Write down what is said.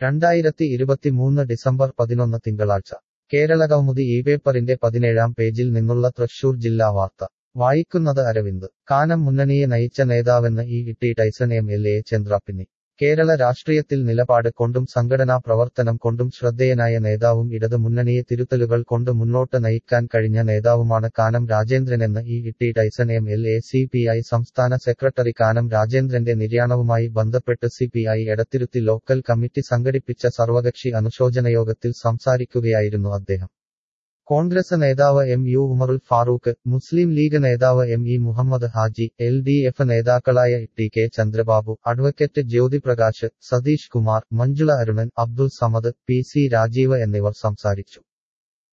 രണ്ടായിരത്തി ഇരുപത്തിമൂന്ന് ഡിസംബർ പതിനൊന്ന് തിങ്കളാഴ്ച കേരളകൗമുദി ഈ പേപ്പറിന്റെ പതിനേഴാം പേജിൽ നിന്നുള്ള തൃശൂർ ജില്ലാ വാർത്ത വായിക്കുന്നത് അരവിന്ദ് കാനം മുന്നണിയെ നയിച്ച നേതാവെന്ന് E T Tyson M L A Chandrappinni Kerala രാഷ്ട്രീയത്തിൽ നിലപാട് കൊണ്ടും സംഘടനാ പ്രവർത്തനം കൊണ്ടും ശ്രദ്ധേയനായ നേതാവും ഇടത് മുന്നണിയെ തിരുത്തലുകൾ കൊണ്ട് മുന്നോട്ട് നയിക്കാൻ കഴിഞ്ഞ നേതാവുമാണ് കാനം രാജേന്ദ്രനെന്ന് E T Tyson M L A C P I സംസ്ഥാന സെക്രട്ടറി കാനം രാജേന്ദ്രന്റെ നിര്യാണവുമായി ബന്ധപ്പെട്ട് C P I Edathiruthy local committee സംഘടിപ്പിച്ച സർവകക്ഷി അനുശോചനയോഗത്തിൽ സംസാരിക്കുകയായിരുന്നു അദ്ദേഹം കോൺഗ്രസ് നേതാവ് എം യു ഉമറുൽ ഫാറൂഖ് മുസ്ലിം ലീഗ് നേതാവ് M E Muhammad Haji L D F നേതാക്കളായ T K Chandrababu advocate Jyothiprakash Satheesh Kumar Manjula Arunan Abdul Samad P C Rajeev എന്നിവർ സംസാരിച്ചു